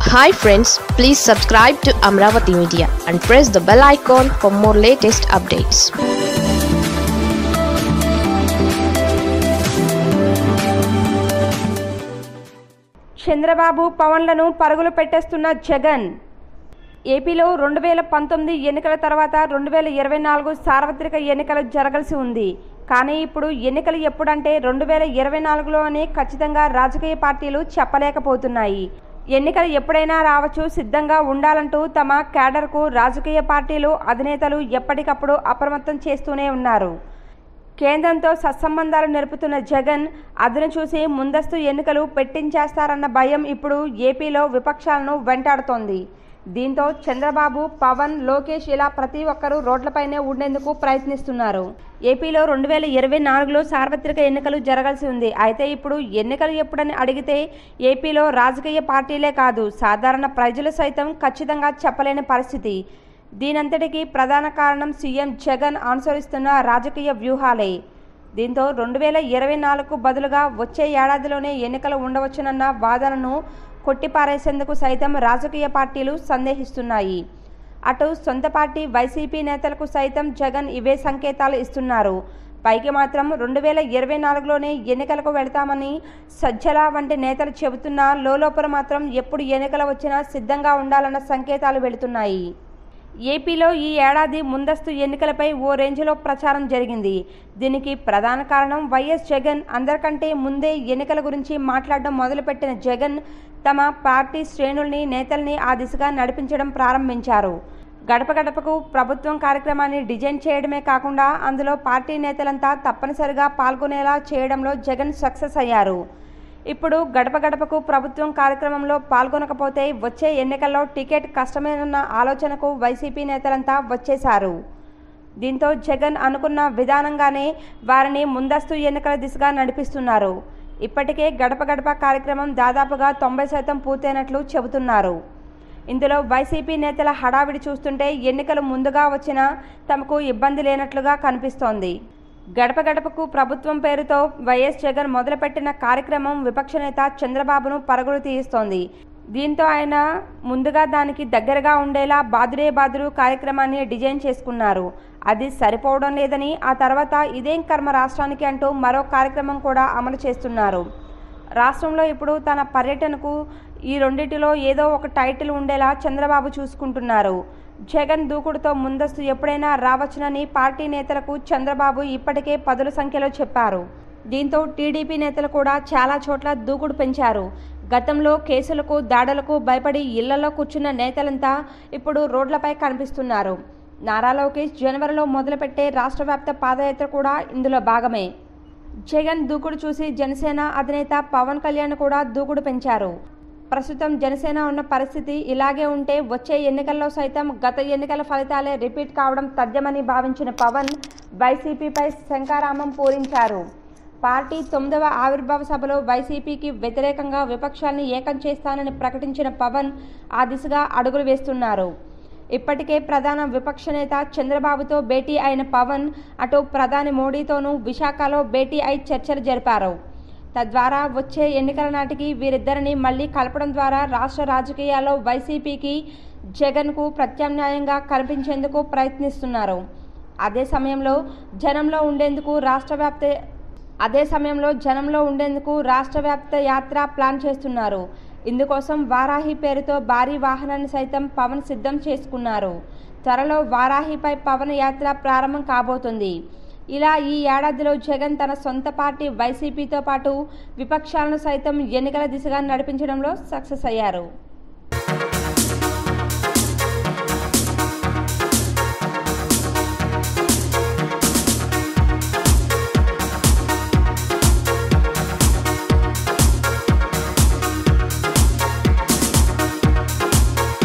hi friends please subscribe to Amaravati media and press the bell icon for more latest updates Chandrababu పవన్లను పరుగులు పెట్టేస్తున్న జగన్ ఏపీలో రెండు వేల పంతొమ్మిది ఎన్నికల తర్వాత రెండు వేల ఇరవై నాలుగు సార్వత్రిక ఎన్నికలు జరగాల్సి ఉంది కానీ ఇప్పుడు ఎన్నికలు ఎప్పుడంటే రెండు వేల ఇరవై నాలుగులో అని ఖచ్చితంగా రాజకీయ పార్టీలు చెప్పలేకపోతున్నాయి ఎన్నికలు ఎప్పుడైనా రావచ్చు సిద్ధంగా ఉండాలంటూ తమ క్యాడర్కు రాజకీయ పార్టీలు అధినేతలు ఎప్పటికప్పుడు అప్రమత్తం చేస్తూనే ఉన్నారు కేంద్రంతో సత్సంబంధాలు నెరుపుతున్న జగన్ అదును చూసి ముందస్తు ఎన్నికలు పెట్టించేస్తారన్న భయం ఇప్పుడు ఏపీలో విపక్షాలను వెంటాడుతోంది దీంతో చంద్రబాబు పవన్ లోకేష్ ఇలా ప్రతి ఒక్కరూ రోడ్లపైనే ఉండేందుకు ప్రయత్నిస్తున్నారు ఏపీలో రెండు వేల ఇరవై నాలుగులో సార్వత్రిక ఎన్నికలు జరగాల్సి ఉంది అయితే ఇప్పుడు ఎన్నికలు ఎప్పుడని అడిగితే ఏపీలో రాజకీయ పార్టీలే కాదు సాధారణ ప్రజలు సైతం ఖచ్చితంగా చెప్పలేని పరిస్థితి దీనంతటికీ ప్రధాన కారణం సీఎం జగన్ అనుసరిస్తున్న రాజకీయ వ్యూహాలే దీంతో రెండు వేల ఇరవై నాలుగుకు బదులుగా వచ్చే ఏడాదిలోనే ఎన్నికలు ఉండవచ్చునన్న వాదనను కొట్టిపారేసేందుకు సైతం రాజకీయ పార్టీలు సందేహిస్తున్నాయి అటు సొంత పార్టీ వైసీపీ నేతలకు సైతం జగన్ ఇవే సంకేతాలు ఇస్తున్నారు పైకి మాత్రం రెండు వేల ఇరవై నాలుగులోనే ఎన్నికలకు వెళతామని సజ్జల వంటి నేతలు చెబుతున్నా లోలోపల మాత్రం ఎప్పుడు ఎన్నికలు వచ్చినా సిద్ధంగా ఉండాలన్న సంకేతాలు వెళుతున్నాయి ఏపీలో ఈ ఏడాది ముందస్తు ఎన్నికలపై ఓ రేంజ్లో ప్రచారం జరిగింది దీనికి ప్రధాన కారణం వైఎస్ జగన్ అందరికంటే ముందే ఎన్నికల గురించి మాట్లాడడం మొదలుపెట్టిన జగన్ తమ పార్టీ శ్రేణుల్ని నేతల్ని ఆ దిశగా నడిపించడం ప్రారంభించారు గడప గడపకు ప్రభుత్వం కార్యక్రమాన్ని డిజైన్ చేయడమే కాకుండా అందులో పార్టీ నేతలంతా తప్పనిసరిగా పాల్గొనేలా చేయడంలో జగన్ సక్సెస్ అయ్యారు ఇప్పుడు గడప గడపకు ప్రభుత్వం కార్యక్రమంలో పాల్గొనకపోతే వచ్చే ఎన్నికల్లో టికెట్ కష్టమేనన్న ఆలోచనకు వైసీపీ నేతలంతా వచ్చేశారు దీంతో జగన్ అనుకున్న విధానంగానే వారిని ముందస్తు ఎన్నికల దిశగా నడిపిస్తున్నారు ఇప్పటికే గడప గడప కార్యక్రమం దాదాపుగా తొంభై శాతం పూర్తయినట్లు చెబుతున్నారు ఇందులో వైసీపీ నేతల హడావిడి చూస్తుంటే ఎన్నికలు ముందుగా వచ్చినా తమకు ఇబ్బంది లేనట్లుగా కనిపిస్తోంది గడప గడపకు ప్రభుత్వం పేరుతో వైఎస్ జగన్ మొదలుపెట్టిన కార్యక్రమం విపక్ష నేత చంద్రబాబును పరుగులు తీయిస్తోంది దీంతో ఆయన ముందుగా దానికి దగ్గరగా ఉండేలా బాదుడే బాదురు కార్యక్రమాన్ని డిజైన్ చేసుకున్నారు అది సరిపోవడం లేదని ఆ తర్వాత ఇదేం కర్మ రాష్ట్రానికి అంటూ మరో కార్యక్రమం కూడా అమలు చేస్తున్నారు రాష్ట్రంలో ఇప్పుడు తన పర్యటనకు ఈ రెండింటిలో ఏదో ఒక టైటిల్ ఉండేలా చంద్రబాబు చూసుకుంటున్నారు జగన్ దూకుడుతో ముందస్తు ఎప్పుడైనా రావచ్చునని పార్టీ నేతలకు చంద్రబాబు ఇప్పటికే పదుల సంఖ్యలో చెప్పారు దీంతో టీడీపీ నేతలు కూడా చాలా చోట్ల దూకుడు పెంచారు గతంలో కేసులకు దాడులకు భయపడి ఇళ్లలో కూర్చున్న నేతలంతా ఇప్పుడు రోడ్లపై కనిపిస్తున్నారు నారా లోకేష్ జనవరిలో మొదలుపెట్టే రాష్ట్ర వ్యాప్త పాదయాత్ర కూడా ఇందులో భాగమే జగన్ దూకుడు చూసి జనసేన అధినేత పవన్ కళ్యాణ్ కూడా దూకుడు పెంచారు ప్రస్తుతం జనసేన ఉన్న పరిస్థితి ఇలాగే ఉంటే వచ్చే ఎన్నికల్లో సైతం గత ఎన్నికల ఫలితాలే రిపీట్ కావడం తథ్యమని భావించిన పవన్ వైసీపీపై శంకారామం పూరించారు పార్టీ తొమ్మిదవ ఆవిర్భావ సభలో వైసీపీకి వ్యతిరేకంగా విపక్షాన్ని ఏకం చేస్తానని ప్రకటించిన పవన్ ఆ దిశగా అడుగులు వేస్తున్నారు ఇప్పటికే ప్రధాన విపక్ష నేత చంద్రబాబుతో భేటీ అయిన పవన్ అటు ప్రధాని మోడీతోనూ విశాఖలో భేటీ అయి చర్చలు జరిపారు తద్వారా వచ్చే ఎన్నికల నాటికి వీరిద్దరిని మళ్లీ కలపడం ద్వారా రాష్ట్ర రాజకీయాల్లో వైసీపీకి జగన్కు ప్రత్యామ్నాయంగా కనిపించేందుకు ప్రయత్నిస్తున్నారు అదే సమయంలో జనంలో ఉండేందుకు రాష్ట్ర వ్యాప్త అదే సమయంలో జనంలో ఉండేందుకు రాష్ట్ర వ్యాప్త యాత్ర ప్లాన్ చేస్తున్నారు ఇందుకోసం వారాహి పేరుతో భారీ వాహనాన్ని సైతం పవన్ సిద్ధం చేసుకున్నారు త్వరలో వారాహిపై పవన్ యాత్ర ప్రారంభం కాబోతుంది ఇలా ఈ ఏడాదిలో జగన్ తన సొంత పార్టీ వైసీపీతో పాటు విపక్షాలను సైతం ఎన్నికల దిశగా నడిపించడంలో సక్సెస్ అయ్యారు